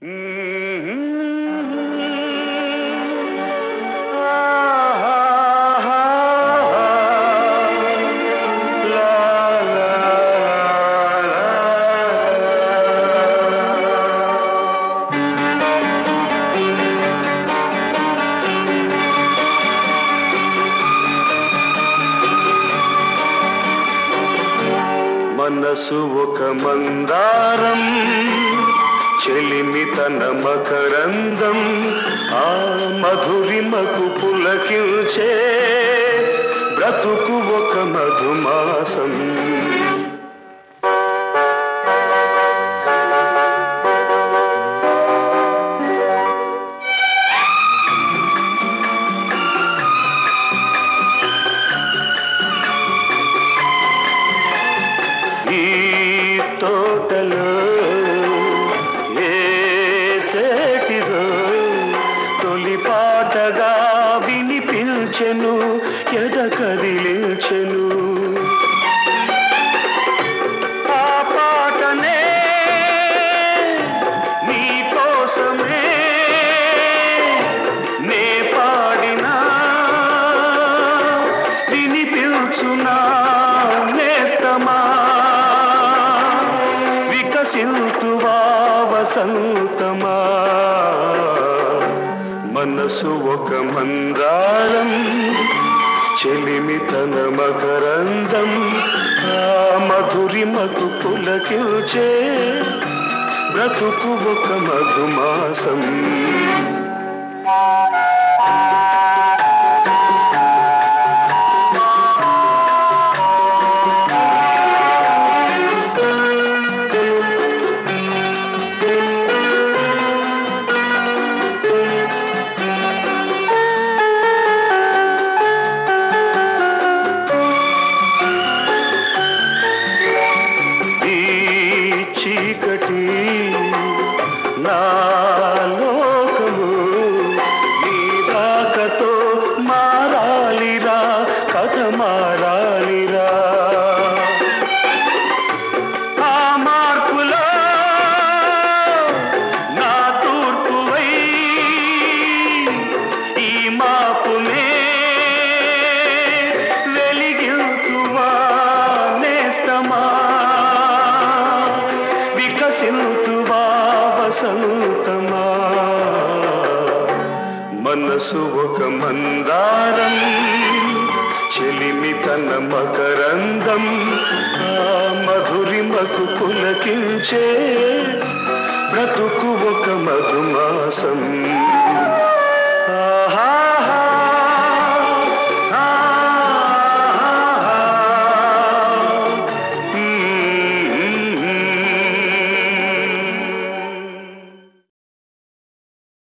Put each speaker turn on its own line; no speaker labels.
మనసు ఒక మందారం చెలిమి తన మకరందం ఆ మధురిమకు పులకిల్చే బ్రతుకు ఒక మధుమాసం ఈ తోటలో ఏ చేటిదో తొలి పాటగా వినిపించెను ఎద కదిలించెను ఆ పాటనే నీ కోసమే నే పాడినా వినిపించునా నేస్తమా వికసింతువా వసంతమా మనసు ఒక మందారం చెలిమి తన మకరందం ఆ మధురిమకు పులకిల్చే బ్రతుకు ఒక మధుమాసం ఈ చీకటి నా లోకము నీ రాకతో మారాలిరా కథ మారాలిరా ఆ మార్పులో నా తూర్పువై ఈ మాపునే వెలిగించువా నేస్తమా వికసింతువా వసంతమా మనసు ఒక మందారం చెలిమి తన మకరందం ఆ మధురిమకు పులకించే బ్రతుకు ఒక మధుమాసం